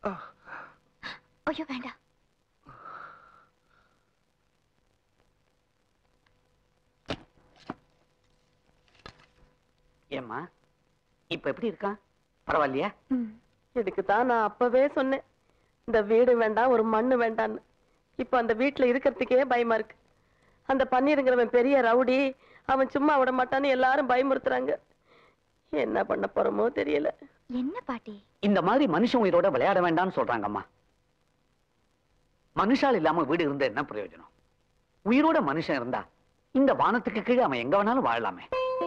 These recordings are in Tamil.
ஐயோ வேண்டாம் ஏம்மா இப்ப எப்படி இருக்கான் பரவாயில்லையா இதுக்கு தான் நான் அப்பவே சொன்னேன் இந்த வீடு வேண்டாம் ஒரு மண்ணு வேண்டான்னு இப்ப அந்த வீட்டுல இருக்கிறதுக்கே பயமா இருக்கு அந்த பன்னீருங்கிறவன் பெரிய ரவுடி அவன் சும்மா விட மாட்டான்னு எல்லாரும் பயமுறுத்துறாங்க என்ன பண்ண போறோமோ தெரியல என்ன பாட்டி இந்த மாதிரி மனுஷன் உயிரோட விளையாட வேண்டாம்னு சொல்றாங்கம்மா மனுஷால் இல்லாம வீடு இருந்தா என்ன பிரயோஜனம் உயிரோட மனுஷன் இருந்தா இந்த வானத்துக்கு கீழே அவன் எங்க வேணாலும் வாழலாமே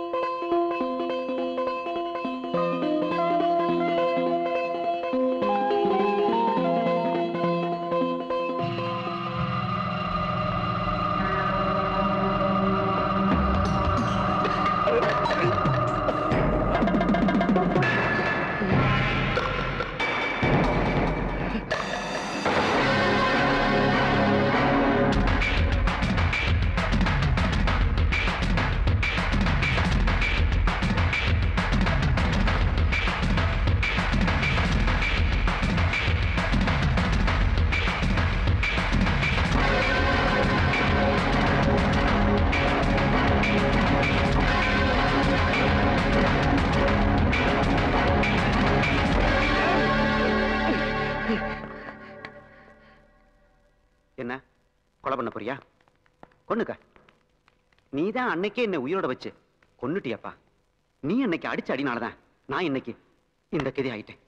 என்ன கொலை பண்ண போறியா கொன்னுக்க நீ தான் அன்னைக்கே என்ன உயிரோட வச்சு கொன்னுட்டியாப்பா நீ அன்னைக்கு அடிச்ச அடினாலதான் நான் இன்னைக்கு இந்த கதி ஆயிட்டேன்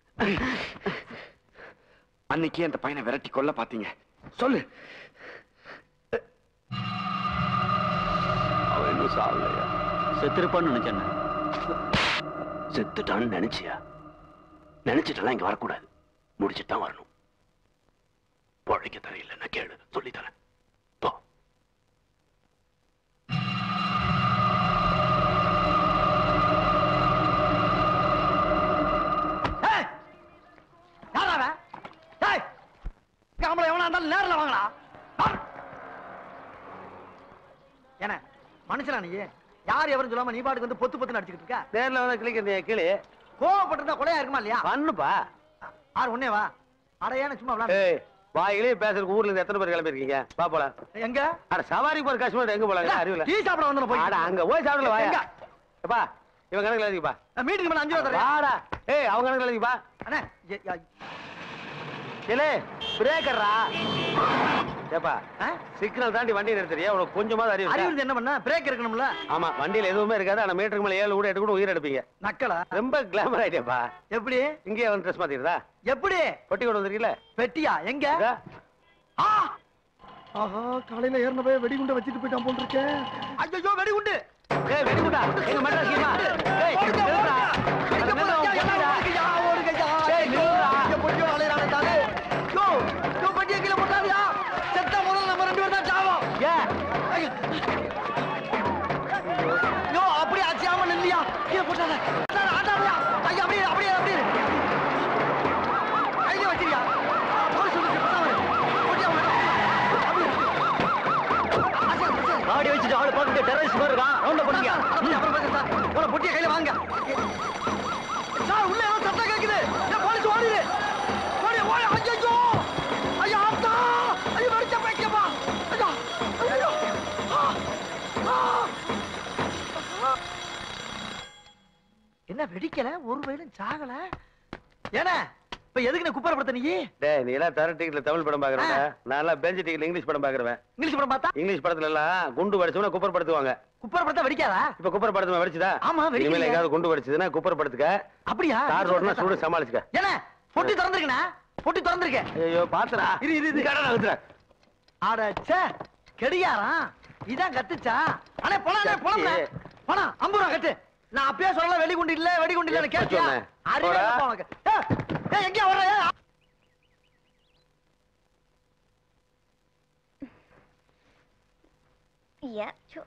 அன்னைக்கே அந்த பையனை விரட்டி கொல்ல பாத்தீங்க சொல்லு அவன் இன்னும் சாவலையா செத்திருப்பான்னு நினைச்சேன் செத்துட்டான்னு நினைச்சியா நினைச்சிட்டெல்லாம் இங்க வரக்கூடாது முடிச்சுட்டு தான் வரணும் பொழைக்க தெரியல நான் கேளு சொல்லி தரேன் போ யாரா அவன் டேய் ஆம்பளை எவனா இருந்தாலும் நேரில் வாங்கடா என்ன மனுஷனா நீ யார் எவரும் சொல்லாம நீ பாட்டுக்கு வந்து பொத்து பொத்து நடிச்சுக்கிட்டு இருக்க நேர்ல வந்து கிளிக்க கிளி கோவப்பட்டிருந்தா கொலையா இருக்குமா இல்லையா பண்ணுப்பா ஆறு ஒன்னே வா அடையான சும்மா விளாடு ஏய் வாயிலே பேசுறதுக்கு ஊர்ல இருந்து எத்தனை பேர் கிளம்பிருக்கீங்க பா போலாம் எங்க அட சவாரி போற கஷ்டமர் எங்க போலாம் அறிவில டீ சாப்பிட வந்து போய் அட அங்க போய் சாப்பிடல வாயா எங்க? எப்பா இவன் கணக்குல எழுதிப்பா மீட்டிங் பண்ண அஞ்சு ரூபா தரேன் வாடா ஏய் அவங்க கணக்குல எழுதிப்பா அண்ணே ஏ- யா- ஏலே பிரேக்கர்ரா ஏப்பா ஆ? சிக்னல் தாண்டி வண்டி நிறுத்துறியா உனக்கு கொஞ்சமாவது அறிவு இருக்கா? அறிவு என்ன பண்ண பிரேக் இருக்கணும்ல ஆமா வண்டியில எதுவுமே இருக்காது ஆனா மீட்டருக்கு மேல ஏழு கூட எட்டு கூட உயிர் எடுப்பீங்க நக்கலா ரொம்ப கிளாமர் ஆயிட்டேப்பா எப்படி இங்கேயே வந்து ட்ரெஸ் மாத்திடுதா எப்படி பொட்டி கொண்டு வந்திருக்கீல பெட்டியா எங்க இதா. ஆ! ஆஹா காலையில ஏறின போய் வெடிகுண்ட வச்சுட்டு போயிட்டான் போல் இருக்கேன் ஐயோ வெடிகுண்டு ஏய் வெடிகுண்டா எங்க மெட்ராஸ் கீமா ஏய் ஓடுங்க, நில்லுடா. ஓடுங்க. அட, எங்க நில்லுடா, போறீங்க? உன் பொட்டிடா. ஓடுங்கய்யா, ஓடுங்கய்யா. ஏய், நில்லுடா. இங்க பொட்டியோ அலையறானே தானே. யோ, யோ, பொட்டியை கீழே போட்டாருயா. செத்தா முதல்ல நம்ம ரெண்டு பேரும் தான் சாவோம். ஏன் ஐயோ. யோ, அப்படியே அசையாம நில்லியா. கீழே போட்டாரு. ஆட்டாரு, ஆட்டாருயா. ஐயா, அப்படியே, அப்படியே, அப்படியே. கையிலே வச்சிருயா. போலீஸ் வந்து பேசாம இரு. பொட்டியை அவனை- அப்படியே. அசையாம, அசையாம. ஆடி வச்சுட்டு ஆளு பார்த்துட்டு டெரரிஸ்ட் மாதிரி இருக்கான் ரவுண்ட பண்ணுங்க அப்படியே, அப்புறம் பேசுறேன் சார். உங்களை பொட்டியை கையில வாங்க சார் உள்ள ஏதோ சத்தம் கேக்குது ஏன் போலீஸ் ஓடிடு ஓடி ஓடி ஐயோ ஐயா ஆத்தா ஐயோ வெடிச்ச பைக்கமா ஐயா ஐயோ ஆ, ஆ. என்ன வெடிக்கல ஒரு வயலும் சாகல ஏன இப்ப எதுக்கு நீ குப்பரப்படுத்த நீ டேய் நீ எல்லாம் தர டிக்கெட்ல தமிழ் படம் பாக்குறவங்க நான் எல்லாம் பெஞ்ச் டிக்கெட்ல இங்கிலீஷ் படம் பாக்குறவன் இங்கிலீஷ் படம் பார்த்தா இங்கிலீஷ் படத்துல எல்லாம் குண்டு படிச்சவன குப்பர் படுத்துவாங்க குப்பரப்படுத்த வெடிக்காதா இப்ப குப்பர் படுத்துவா வெடிச்சுதா ஆமா, வெடிக்கலையே. இனிமேல் எங்கயாவது குண்டு படிச்சதுன்னா குப்பர் படுத்துக்க அப்படியா கார் ரோட்னா சூடு சமாளிச்சுக்க ஏன பொட்டி திறந்திருக்கனா பொட்டி திறந்திருக்கேன் ஐயோ பாத்துடா இரு, இரு, இரு. கடை நகர்த்துறேன் அடச்சே கெடியாராம் இதான் கத்துச்சா அண்ணே போலாம் அண்ணே, போலாம் அண்ணே. போலாம் ஐம்பது ரூபா கட்டு நான் அப்பயே சொல்லல வெடிகுண்டு இல்ல வெடிகுண்டு இல்ல எப்ப கேட்டியா சொன்னேன்? அறிவே போடா. இல்லப்பா உனக்கு ஏய், ஏய், எங்கேயா வர்ற ஏய், யா சோ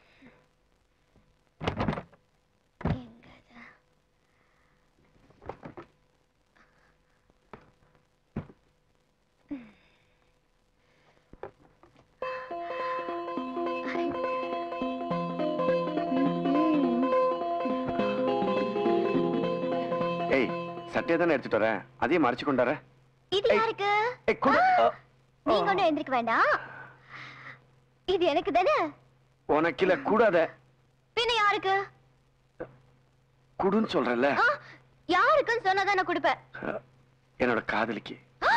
எங்கடா ஏய் சட்டை உங்ககிட்டே தானே எடுத்துட்டு வரேன் அதையும் மறைச்சு கொண்டார இது யாருக்கு ஏய், குடு. ஆ, நீங்க ஒண்ணும் எந்திரிக்க வேண்டாம் இது எனக்கு தானே உனக்கு இல்ல கூடாத பின்ன யாருக்கு குடுன்னு சொல்றேன்ல ஆ, யாருக்குன்னு சொன்னாதான் நான் கொடுப்பேன் என்னோட காதலிக்கு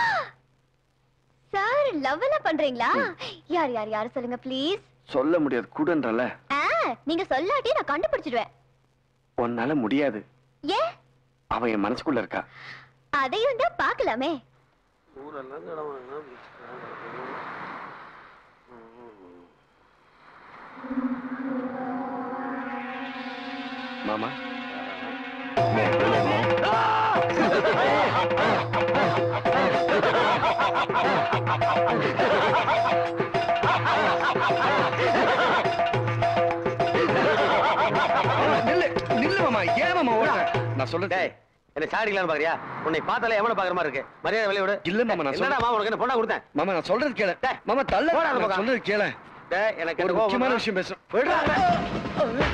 சார் லவ் எல்லாம் பண்றீங்களா யார் யார் யார் சொல்லுங்க ப்ளீஸ் சொல்ல முடியாது கூடன்றல நீங்க சொல்லாட்டி நான் கண்டுபிடிச்சிடுவேன் உன்னால முடியாது ஏன் அவன் என் மனசுக்குள்ள இருக்கா அதையும் தான் பார்க்கலாமே மாமா நில்லு நில்லு மாமா ஏன் மாமா ஓடுற நான் சொல்றது டேய் என்ன சாடிக்கலாம்னு பாக்குறியா உன்னை பார்த்தாலே எவனை பாக்குற மாதிரி இருக்கு மரியாதை வெளிய விடு இல்ல மாமா நான் என்னடா சொல்றேன் மாமா உனக்கு என்ன பொண்ணா கொடுத்தேன் மாமா நான் சொல்றது கேளு டேய், மாமா தள்ள போடா அந்த நான் பக்கம். சொல்றது கேளு டேய் எனக்கு ஒரு என்ன கோவம் முக்கியமான வருதா? விஷயம் பேசுறேன் விடுடா.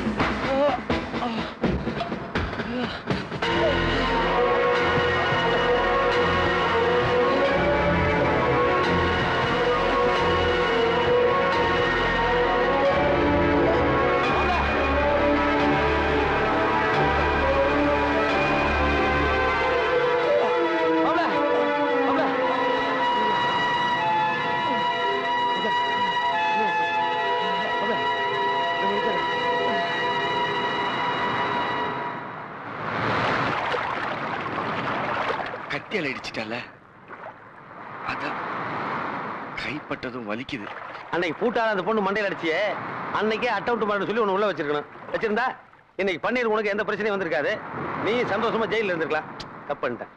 மாப்ள, மாப்ள. கட்டியால இடிச்சிட்டல அதான் கைப்பட்டதும் வலிக்குது அன்னைக்கு பூட்டால அந்த பொண்ணு மண்டையில அடிச்சியே அன்னைக்கே அட்டவுண்ட் பண்ண சொல்லி உன்னை உள்ள வச்சிருக்கணும் வச்சிருந்தா இன்னைக்கு பன்னீர் உனக்கு எந்த பிரச்சனையும் வந்திருக்காது நீ சந்தோஷமா ஜெயில இருந்திருக்கலாம் தப்பு பண்ணிட்டேன்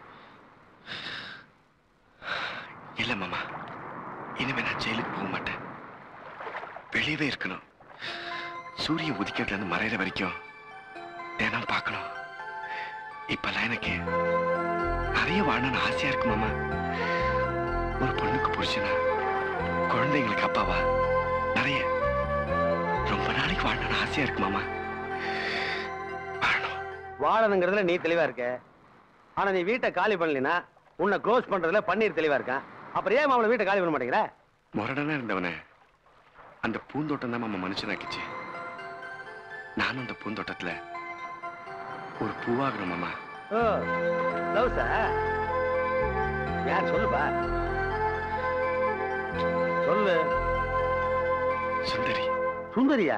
இல்ல மாமா இனிமே நான் ஜெயிலுக்கு போக மாட்டேன் வெளியவே இருக்கணும் சூரியன் உதிக்கிறதுல இருந்து மறையிற வரைக்கும் தினம் பார்க்கணும் இப்பெல்லாம் எனக்கு நிறைய வாழணும்னு ஆசையா இருக்கு மாமா ஒரு பொண்ணுக்கு புருஷனா குழந்தைங்களுக்கு அப்பாவா நிறைய ரொம்ப நாளைக்கு வாழணும்னு ஆசையா இருக்கு மாமா வாழணும் வாழணுங்கிறதுல நீ தெளிவா இருக்க ஆனா நீ வீட்டை காலி பண்ணலினா உன்னை க்ளோஸ் பண்றதுல பன்னீர் தெளிவா இருக்கான் அப்புறம் ஏன் அவளை வீட்டை காலி பண்ண மாட்டேங்கிற முரடனா இருந்தவன அந்த பூந்தோட்டம் தான் மாமா மனுஷனாக்கிச்சு நானும் அந்த பூந்தோட்டத்துல ஒரு பூவாகணும் மாமா ஓ லவ்ஸா யார் சொல்லுப்பா சொல்லு சுந்தரி சுந்தரியா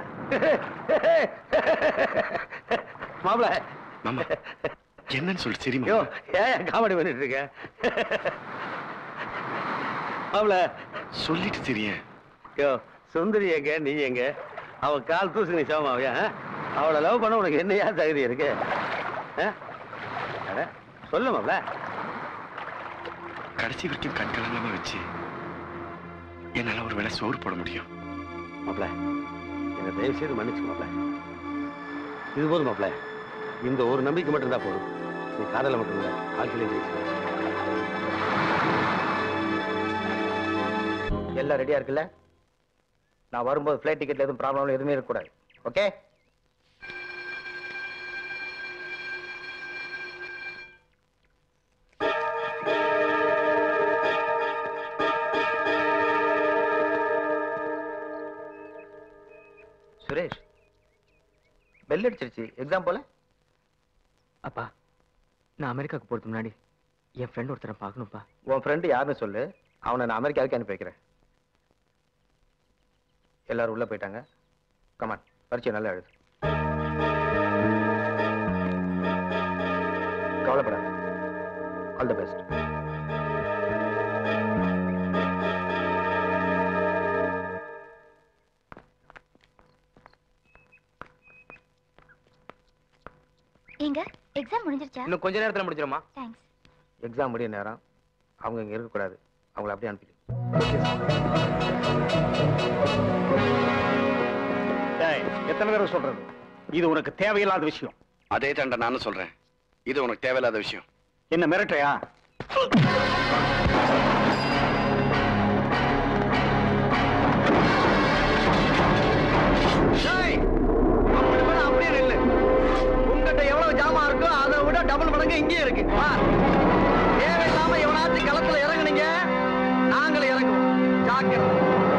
மாப்பிள மாமா என்னன்னு சொல்லு சரி யோ மாமா ஏன் காமெடி பண்ணிட்டு இருக்க மாப்பிள சொல்லிட்டு தெரியேன் யோ சுந்தரி எங்க நீ எங்க அவ கால் தூசு நீ சமமாவியா அவளை லவ் பண்ண உனக்கு என்னையா தகுதி இருக்கு ஆ? அட, சொல்லு மாப்பிள கடைசி வரைக்கும் கண்கலங்காம வச்சு என்னால ஒரு வேளை சோறு போட முடியும் மாப்பிள என்ன தயவு செய்து மன்னிச்சு மாப்பிள இது போதும் மாப்பிள இந்த ஒரு நம்பிக்கை மட்டும் இருந்தா போதும் நீ காதல மட்டும் இல்ல வாழ்க்கையிலே ஜெயிச்சு எல்லாம் ரெடியா இருக்குல்ல நான் வரும்போது ஃப்ளைட் டிக்கெட்ல எதுவும் ப்ராப்ளம் எதுவுமே இருக்கக்கூடாது ஓகே சுரேஷ் பெல் அடிச்சிருச்சு எக்ஸாம் போல அப்பா நான் அமெரிக்காவுக்கு போறதுக்கு முன்னாடி என் ஃப்ரெண்ட் ஒருத்தரை பார்க்கணும்ப்பா உன் ஃப்ரெண்டு யாருன்னு சொல்லு அவனை நான் அமெரிக்காவுக்கு அனுப்பி வைக்கிறேன் எல்லாரும் உள்ள போயிட்டாங்க கமான் பரீட்சை நல்லா எழுது கவலைப்படாத ஆல் தி பெஸ்ட் எங்க எக்ஸாம் முடிஞ்சிருச்சா இன்னும் கொஞ்ச நேரத்துல முடிஞ்சிருமா தேங்க்ஸ் எக்ஸாம் முடிய நேரம் அவங்க இங்க இருக்கக்கூடாது அவங்கள அப்படியே அனுப்பிடு எத்தனை தடவை சொல்றது இது உனக்கு தேவையில்லாத விஷயம் அதே தாண்டா நானும் சொல்றேன் இது உனக்கு தேவையில்லாத விஷயம் என்ன மிரட்டையா டேய், அப்படி வேணா அப்படியே நில்லு உங்ககிட்ட எவ்வளவு ஜாமான் இருக்கோ அதை விட டபுள் மடங்கு பங்கு இங்கேயே இருக்கு வா. தேவையில்லாம எவனாச்சும் களத்துல இறங்குனீங்க நாங்களே இறங்குவோம் ஜாக்கிரதை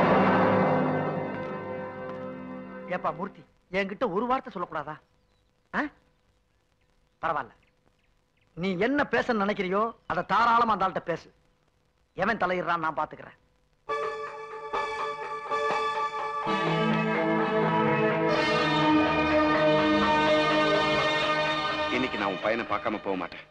ஏப்பா மூர்த்தி என்கிட்ட ஒரு வார்த்தை சொல்லக்கூடாதா ஆ? பரவாயில்ல நீ என்ன பேச நினைக்கிறியோ அதை தாராளமா அந்த ஆள்கிட்ட பேசு எவன் தலையிடுறான் நான் பாத்துக்கிறேன் இன்னைக்கு நான் உன் பையனை பார்க்காம போக மாட்டேன்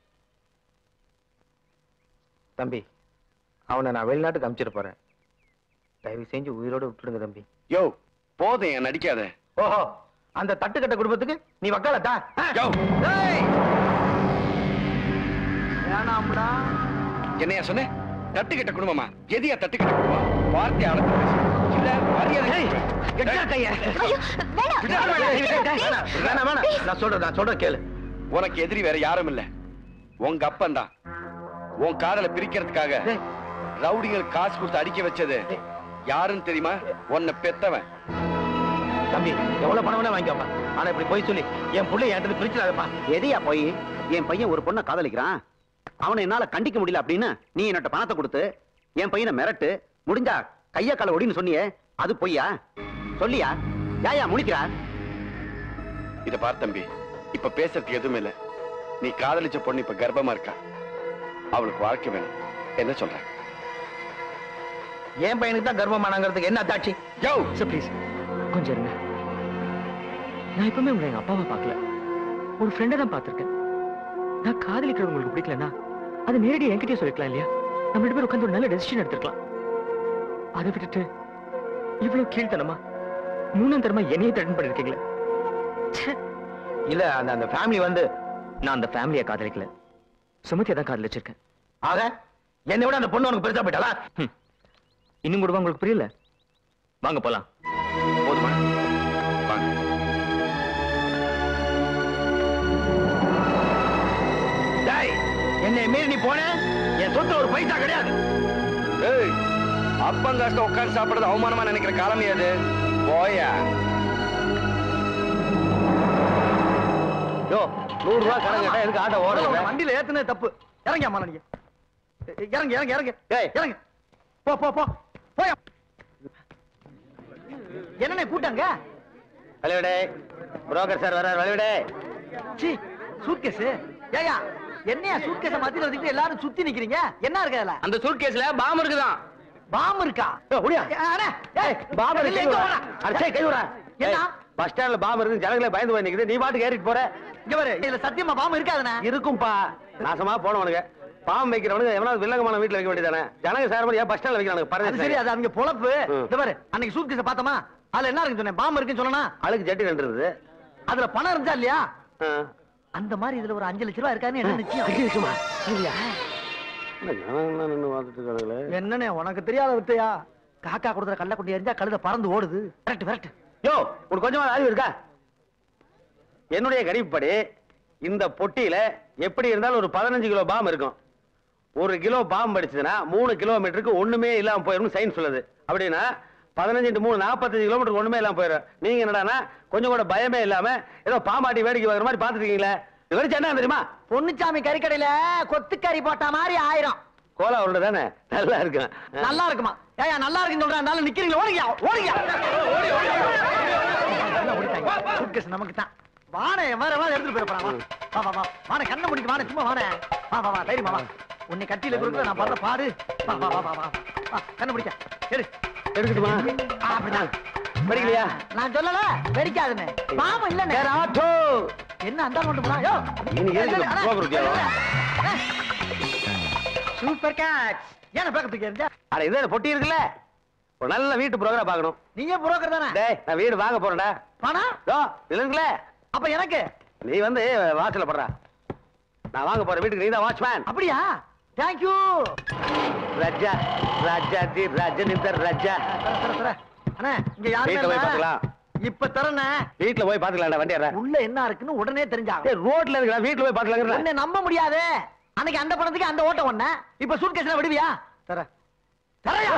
தம்பி அவனை நான் வெளிநாட்டுக்கு அனுப்பிச்சிட்டு போறேன் தயவு செஞ்சு உயிரோட விட்டுடுங்க தம்பி யோ போதும் என் நடிக்காத ஓஹோ அந்த தட்டுக்கட்ட குடும்பத்துக்கு நீ வக்காலத்தா யோ ஏய்! வேணாம்டா என்னையா சொன்ன தட்டுக்கிட்ட குடும்பமா எதியா தட்டுக்கிட்ட குடும்பம் வார்த்தை அளந்து பேசு இல்ல மரியாதை எட்கா கைய ஐயோ வேணாம் வேணாம் வேணாம் நான் சொல்றேன் நான் சொல்றேன் கேளு உனக்கு எதிரி வேற யாரும் இல்ல உங்க அப்பன் தான் உன் காதலை பிரிக்கிறதுக்காக ரவுடிங்களுக்கு காசு கொடுத்து அடிக்க வச்சது யாருன்னு தெரியுமா உன்னை பெத்தவன் தம்பி எவ்வளவு பணம் வேணா வாங்கிக்கோப்பா ஆனா இப்படி போய் சொல்லி என் புள்ளை என்கிட்ட பிரிச்சிடாதப்பா எதையா போய் என் பையன் ஒரு பொண்ணை காதலிக்கிறான் அவனை என்னால கண்டிக்க முடியல அப்படின்னு நீ என்னட்ட பணத்தை கொடுத்து என் பையனை மிரட்டு முடிஞ்சா கைய கால ஒடின்னு சொன்னியே அது பொய்யா சொல்லியா யாயா முடிக்கிறா இத பார் தம்பி இப்ப பேசுறதுக்கு எதுவுமே இல்ல நீ காதலிச்ச பொண்ணு இப்ப கர்ப்பமா இருக்கா அவளுக்கு வாழ்க்கை வேணும் என்ன சொல்ற என் பையனுக்கு தான் கர்ப்பமானாங்கிறதுக்கு என்ன அத்தாட்சி யோ சார் ப்ளீஸ் கொஞ்சம் இருங்க நான் எப்பவுமே உங்களை எங்க அப்பாவை பார்க்கல ஒரு ஃப்ரெண்டை தான் பார்த்திருக்கேன் நான் காதலிக்கிறது உங்களுக்கு பிடிக்கலன்னா அது நேரடியாக என்கிட்டயே சொல்லிக்கலாம் இல்லையா நம்ம ரெண்டு பேரும் உட்காந்து ஒரு நல்ல டெசிஷன் எடுத்துக்கலாம் அதை விட்டுட்டு இவ்வளவு கீழ்த்தனமா மூணாம் தரமா என்னையே தடன் பண்ணிருக்கீங்களே இல்ல அந்த அந்த ஃபேமிலி வந்து நான் அந்த ஃபேமிலியை காதலிக்கல சுமத்தியை தான் காதலிச்சிருக்கேன் ஆக என்னை விட அந்த பொண்ணு உனக்கு பெருசா போயிட்டாளா இன்னும் கூட உங்களுக்கு புரியல வாங்க போலாம் போதுமா வாங்க டேய் என்னை மீறி நீ போன என் சொத்து ஒரு பைசா கிடையாது ஏய் அப்பங்காஷ்ட உட்கார்ந்து சாப்பிடுறது அவமானமா நினைக்கிற காலமே அது போயா யோ நூறு ரூபாய் கடன் கேட்டா எதுக்கு ஆட்டோ முதல்ல உன்னை ஓடுற வண்டியில ஏத்துனே தப்பு இறங்கி அம்மா நீங்க இறங்க இறங்க இறங்க ஏய். இறங்க போ போ போ போயா என்னண்ணே கூட்டாங்க வழிவிடே புரோக்கர் சார் வர்றார் வழிவிடே சி சூட்கேஸ் ஏயா என்னையா சூட்கேஸ மத்தியில வச்சுட்டு எல்லாரும் சுத்தி நிக்கிறீங்க என்ன இருக்கு அதுல அந்த சூட்கேஸ்ல பாம் இருக்குதான் பாம் இருக்கா முடியா ஏ, அண்ணே, ஏய், பாம் இல்ல, இருக்கு இங்க வாடா. அடிச்சே கை விடுறா என்ன? பஸ் ஸ்டாண்ட்ல பாம் இருக்கு ஜனங்களே பயந்து போய் நிக்குது நீ பாட்டுக்கு ஏறிட்டு போற இங்க பாரு இதுல சத்தியமா பாம் இருக்காதுண்ணே இருக்கும்பா நாசமா போனவனுங்க பாம் வைக்கிறவனுக்கு எவனாவது வில்லங்கமான வீட்டுல வைக்க வேண்டியதானே ஜனங்க சார் ஏன் பஸ் ஸ்டாண்ட்ல வைக்கிறானுங்க அது பாருங்க சரி அது அவங்க பொழப்பு ம். இந்த பாரு அன்னைக்கு சூட்கேஸ பார்த்தோமா அதுல என்ன இருக்குன்னு சொன்னேன் பாம் இருக்குன்னு சொன்னா அழுக்கு ஜட்டி நின்றுது அதுல பணம் இருந்தா இல்லையா அந்த மாதிரி இதுல ஒரு அஞ்சு லட்ச ரூபா இருக்கான்னு என்ன நிச்சயம் இருக்குமா இல்லையா ஜனங்கள்லாம் நின்று பார்த்துட்டு இருக்கானுங்களே என்னண்ணே உனக்கு தெரியாத வித்தையா காக்கா கொடுக்குற கள்ள கொண்டு எரிஞ்சா கழுத பறந்து ஓடுது விரட்டு விரட்டு யோ உனக்கு கொஞ்சமா அறிவு இருக்கா என்னுடைய கணிப்புப்படி இந்த பொட்டியில எப்படி இருந்தாலும் ஒரு பதினஞ்சு கிலோ பாம் இருக்கும் ஒரு கிலோ பாம் படிச்சதுன்னா மூணு கிலோமீட்டருக்கு ஒண்ணுமே இல்லாம போயிடும் சயின்ஸ் சொல்லுது அப்படின்னா பதினஞ்சு இன்ட்டு மூணு நாற்பத்தஞ்சு கிலோமீட்டர் ஒண்ணுமே இல்லாம போயிடும் நீங்க என்னடான்னா கொஞ்சம் கூட பயமே இல்லாம ஏதோ பாம்பாட்டி வேடிக்கை பார்க்குற மாதிரி பார்த்துட்டு இருக்கீங்களே இது வரைக்கும் என்ன தெரியுமா பொன்னுச்சாமி கறிக்கடையில கொத்துக்கறி போட்ட மாதிரி ஆயிரம் கோலா உருண்டை தானே நல்லா இருக்கும் நல்லா இருக்குமா ஏயா நல்லா இருக்குன்னு சொல்றேன் அதனால நிக்கிறீங்க ஓடுங்க ஓடுங்க சூட்கேஸ் நமக்கு தான் வானே வேற வேற எடுத்துட்டு போயிருப்பான் வா வா வா வானே கண்ணை முடிக்க வானே சும்மா வானே வா வா வா தைரியமா வா உன்னை கட்டியில கொடுக்குற நான் படுற பாடு வா வா வா வா வா வா கண்ணை முடிக்க எடு எடுக்கட்டுமா ஆ, அப்படிதான் படிக்கலையா நான் சொல்லல வெடிக்காதுன்னு பாவம் இல்லன்னு ஆட்டோ என்ன அந்த மட்டும் போனா யோ நீங்க எதுக்கு broker வித்தியாசம்? சூப்பர் கேட்ச் ஏன் பேக்கத்துக்கு எரிஞ்சா அட இது பொட்டி இருக்குல்ல ஒரு நல்ல வீட்டு புரோகிரா பார்க்கணும் நீங்க புரோக்கர் தானே டேய் நான் வீடு வாங்க போறேன்டா பணம் டோ இதுல இருக்குல்ல அப்ப எனக்கு நீ வந்து வாசல்ல படுறா நான் வாங்க போற வீட்டுக்கு நீ தான் வாட்ச்மேன் அப்படியா தேங்க்யூ ரஜா ராஜா தி ரஜினிதர் ரஜா அண்ணா இங்க வீட்டுல போய் யாருமே பார்த்துக்கலாம். இல்ல. இப்ப தரனே வீட்டுல போய் பாத்துக்கலாம்டா வண்டி ஏற உள்ள என்ன இருக்குன்னு உடனே தெரிஞ்சாகும் ஏய் ரோட்ல இருக்கா வீட்டுல போய் பாத்துக்கலாம் உன்னை நம்ப முடியாது அன்னைக்கு அந்த பணத்துக்கு அந்த ஓட்டம் ஒண்ணு இப்ப சூட்கேஸ்ல விடுவியா தர தரையா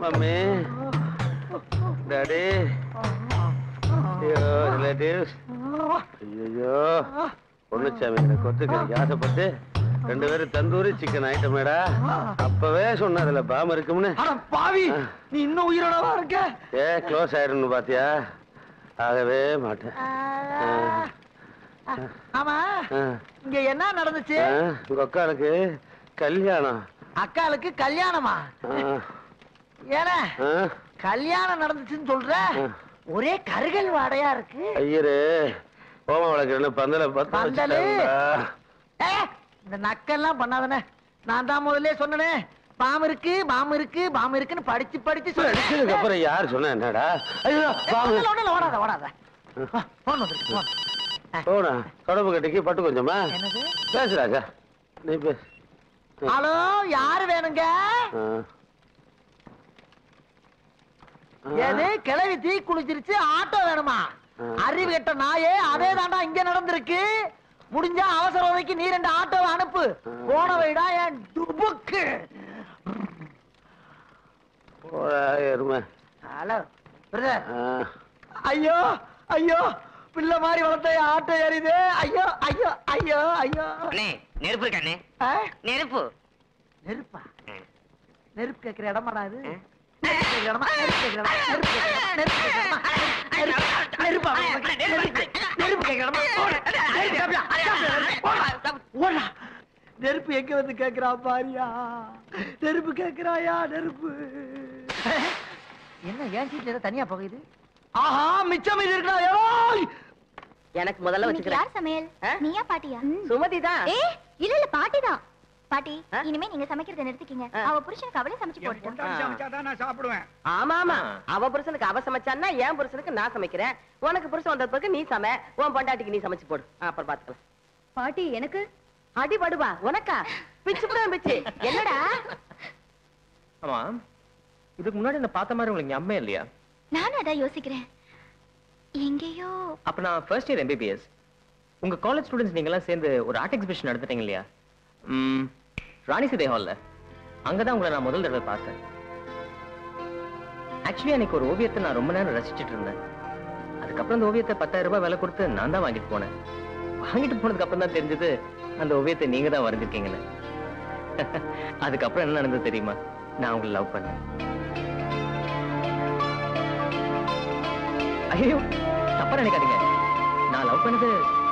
மம்மி டாடி ஐயோ ரிலேட்டிவ்ஸ் ஐயோ பொண்ணுச்சாமி கொத்து கறிக்கு ஆசைப்பட்டு ரெண்டு பேரும் தந்தூரி சிக்கன் ஐட்டமேடா அப்பவே சொன்னதுல பாம் இருக்கும்னு அட பாவி நீ இன்னும் உயிரோடவா இருக்க ஏ க்ளோஸ் ஆயிடும்னு பாத்தியா ஆகவே மாட்டேன் ஆமா ஆ, இங்க என்ன நடந்துச்சு ஆ, உங்க அக்காளுக்கு கல்யாணம் அக்காளுக்கு கல்யாணமா ஆ, ஏன்னா ஆ, கல்யாணம் நடந்துச்சுன்னு சொல்ற ஆ. ஒரே கருகல் வாடையா இருக்கு ஐயரு ஓம வளர்க்குறேன்னு பந்தல பத்து பந்தலு? வச்சுட்டாங்களா? ஏ, இந்த நக்கெல்லாம் பண்ணாதனே நான் தான் முதல்ல சொன்னனே பாம்பு இருக்கு பாம்பு இருக்கு பாம்பு இருக்குன்னு படிச்சு படிச்சு அடிச்சதுக்கு சொன்னேன் அப்புறம் யார் சொன்னா என்னடா ஐயோ பாம்பு ஒண்ணுல, ஒண்ணுல, ஓடாத ஓடாத வா, போன் வந்துருக்கு, போன். போனா தொடப்பு கட்டிக்கு பட்டு கொஞ்சமா என்னது பேசுறாக்கா நீ பேசு ஹலோ யாரு வேணுங்க ஆ. ஆ. எது கிளவி தீ குளிச்சிருச்சு ஆட்டோ வேணுமா ஆ. அறிவு கெட்ட நாயே அதே தாண்டா இங்க நடந்திருக்கு முடிஞ்சா அவசர உதவிக்கு நீ ரெண்டு ஆட்டோவை அனுப்பு போன வைடா என் டுபுக்கு போடா, எருமை ஹலோ பிரதர் ஆ. ஐயோ ஐயோ பிள்ளை மாதிரி வளர்த்த என் ஆட்டோ ஏறிது ஐயோ ஐயோ ஐயோ ஐயோ அண்ணே நெருப்பு இருக்கா அண்ணே ஆ? நெருப்பு நெருப்பா நெருப்பு கேட்கிற இடமா அது நெருப்பு கேட்கிற இடமா? நெருப்பு கேட்கிற இடமா? நெருப்பு கேட்கிற இடமா? நெருப்பு கேட்கிற இடமா? நெருப்பு- நெருப்பா? நெருப்பு- நெருப்பு கேட்கிற இடமா? ஓடு. நெருப்பு கேட்பியா? ஓடு. ஓடுடா. நெருப்பு எங்க வந்து கேக்குறா பாரியா நெருப்பு கேக்குறாயா நெருப்பு என்ன ஏன் சீட்ல ஏதோ தனியா போகுது ஆஹா மிச்சம் இது இருக்கா ஏய் எனக்கு முதல்ல இன்னைக்கு வச்சுக்கிறேன் யார் சமையல் ஆ? நீயா பாட்டியா சுமதி தான் ஏ இல்ல இல்ல பாட்டி தான் பாட்டி ஆ? இனிமே நீங்க சமைக்கிறத நிறுத்திக்கிங்க ஆ. அவ புருஷனுக்கு அவளே சமைச்சு போட்டுட்டோம் ஆமா ஆமா அவ புருஷனுக்கு அவ சமைச்சான்னா என் புருஷனுக்கு நான் சமைக்கிறேன் உனக்கு புருஷன் வந்த பிறகு நீ சமை உன் பொண்டாட்டிக்கு நீ சமைச்சு போடு ஆ, அப்புறம் பாத்துக்கலாம் பாட்டி எனக்கு அடி படுவா உனக்கா பிச்சு புடுவேன் பிச்சு என்னடா ஆமா இதுக்கு முன்னாடி என்ன பார்த்த மாதிரி உங்களுக்கு ஞாபகம் இல்லையா நானும் அதான் யோசிக்கிறேன் எங்கேயோ அப்ப நான் ஃபர்ஸ்ட் இயர் எம்பிபிஎஸ் உங்க காலேஜ் ஸ்டூடெண்ட்ஸ் நீங்க எல்லாம் சேர்ந்து ஒரு ஆர்ட் எக்ஸிபிஷன் நடத்துட்டீங்க இல்லையா ம், ராணி சிதே ஹால்ல அங்கதான் உங்களை நான் முதல் தடவை பார்த்தேன் ஆக்சுவலி அன்னைக்கு ஒரு ஓவியத்தை நான் ரொம்ப நேரம் ரசிச்சிட்டு இருந்தேன் அதுக்கப்புறம் அந்த ஓவியத்தை பத்தாயிரம் ரூபாய் விலை கொடுத்து நான் தான் வாங்கிட்டு போனேன் வாங்கிட்டு போனதுக்கு அப்புறம் தான் தெரிஞ்சது அந்த ஓவியத்தை நீங்க தான் வரைஞ்சிருக்கீங்கன்னு அதுக்கப்புறம் என்ன நடந்தது தெரியுமா நான் உங்களை லவ் பண்ணேன் ஐயோ தப்பா நினைக்காதீங்க நான் லவ் பண்ணது